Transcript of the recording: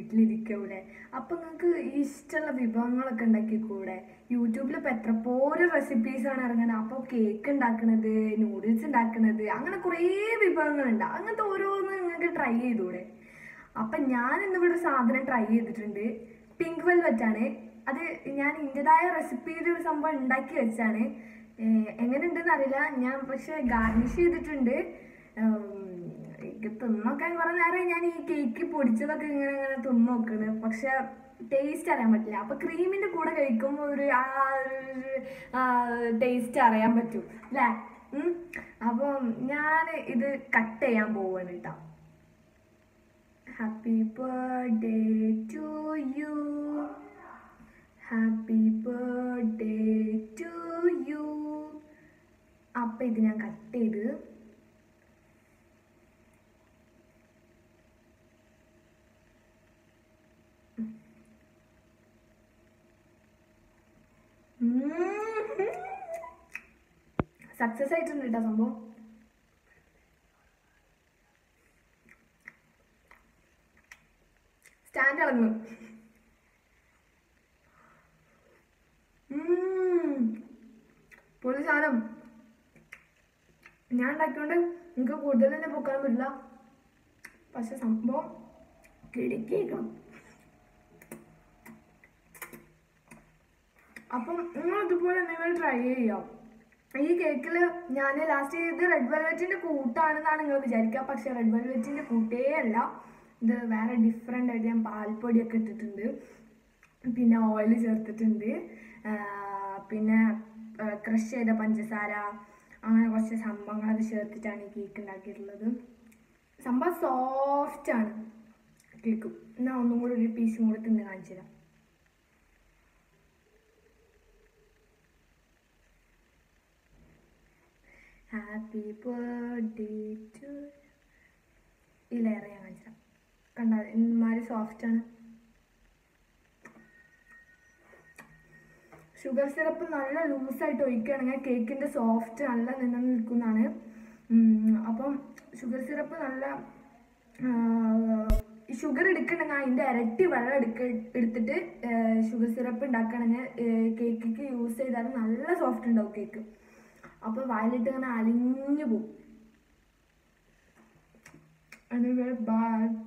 വീട്ടിലിരിക്കൂടെ അപ്പൊ നിങ്ങൾക്ക് ഇഷ്ടമുള്ള വിഭവങ്ങളൊക്കെ ഉണ്ടാക്കിക്കൂടെ യൂട്യൂബിൽ ഇപ്പൊ എത്രപ്പോരം റെസിപ്പീസ് ആണ് ഇറങ്ങുന്നത് അപ്പോൾ കേക്ക് ഉണ്ടാക്കുന്നത് നൂഡിൽസ് ഉണ്ടാക്കുന്നത് അങ്ങനെ കുറേ വിഭവങ്ങളുണ്ട് അങ്ങനത്തെ ഓരോന്ന് നിങ്ങൾക്ക് ട്രൈ ചെയ്തൂടെ അപ്പൊ ഞാൻ ഇന്നിവിടെ ഒരു സാധനം ട്രൈ ചെയ്തിട്ടുണ്ട് പിങ്ക് വെൽവെറ്റ് ആണ് അത് ഞാൻ ഇന്റേതായ റെസിപ്പിയിൽ ഒരു സംഭവം ഉണ്ടാക്കി വെച്ചാണ് ഏഹ് എങ്ങനെയുണ്ടെന്ന് അറിയില്ല ഞാൻ പക്ഷെ ഗാർണിഷ് ചെയ്തിട്ടുണ്ട് ഉം, എനിക്ക് തിന്നൊക്കെ കുറെ നേരം ഞാൻ ഈ കേക്ക് പൊടിച്ചതൊക്കെ ഇങ്ങനെ ഇങ്ങനെ തിന്നു നോക്കണ് പക്ഷെ ടേസ്റ്റ് അറിയാൻ പറ്റില്ല അപ്പൊ ക്രീമിന്റെ കൂടെ കഴിക്കുമ്പോൾ ഒരു ആ ടേസ്റ്റ് അറിയാൻ പറ്റും അല്ലേ ഉം. അപ്പം ഞാൻ ഇത് കട്ട് ചെയ്യാൻ പോവാണ് കേട്ടോ happy birthday to you happy birthday to you അപ്പം ഇത് ഞാൻ കട്ട് ചെയ്ത് സക്സസ് ആയിട്ടുണ്ട് കേട്ടോ സംഭവം സ്റ്റാൻഡ് ഇളങ്ങും ഉം. പൊളി സാധനം ഞാൻ ഉണ്ടാക്കിയോണ്ട് എനിക്ക് കൂടുതൽ തന്നെ പൊക്കാൻ പറ്റില്ല പക്ഷെ സംഭവം കിടക്കേക്കണം അപ്പം നിങ്ങൾ ഇതുപോലെ നിങ്ങൾ ട്രൈ ചെയ്യാം ഈ കേക്കിൽ ഞാൻ ലാസ്റ്റ് ചെയ്ത് റെഡ് വെൽവെറ്റിന്റെ കൂട്ടാണെന്നാണ് നിങ്ങൾ വിചാരിക്കുക പക്ഷെ റെഡ് വെൽവെറ്റിന്റെ കൂട്ടേ അല്ല ഇത് വേറെ ഡിഫറെൻ്റ് ആയിട്ട് ഞാൻ പാൽപ്പൊടിയൊക്കെ ഇട്ടിട്ടുണ്ട് പിന്നെ ഓയിൽ ചേർത്തിട്ടുണ്ട് ആ, പിന്നെ ക്രഷ് ചെയ്ത പഞ്ചസാര അങ്ങനെ കുറച്ച് സംഭവങ്ങളൊക്കെ ചേർത്തിട്ടാണ് ഈ കേക്ക് ഉണ്ടാക്കിയിട്ടുള്ളത് സംഭവം സോഫ്റ്റ് ആണ് കേക്ക് എന്നാൽ ഒന്നും കൂടി ഒരു പീസും കൂടി തിന്ന് കാണിച്ചു തരാം ഹാപ്പി ബർത്ത്ഡേ ടു ഈ ലെയർ ഞാൻ കാണിച്ചു തരാം കണ്ട ഇമാതിരി സോഫ്റ്റ് ആണ് ഷുഗർ സിറപ്പ് നല്ല ലൂസായിട്ട് ഒഴിക്കുകയാണെങ്കിൽ കേക്കിൻ്റെ സോഫ്റ്റ് നല്ല നിന്ന് നിൽക്കുന്നതാണ് ഉം, അപ്പം ഷുഗർ സിറപ്പ് നല്ല ഷുഗർ എടുക്കണമെങ്കിൽ അതിൻ്റെ ഇരട്ടി വെള്ളം എടുക്ക എടുത്തിട്ട് ഷുഗർ സിറപ്പ് ഉണ്ടാക്കണമെങ്കിൽ കേക്കിക്ക് യൂസ് ചെയ്താൽ നല്ല സോഫ്റ്റ് ഉണ്ടാവും കേക്ക് അപ്പോൾ വായിലിട്ട് ഇങ്ങനെ അലിഞ്ഞു പോകും anyway bye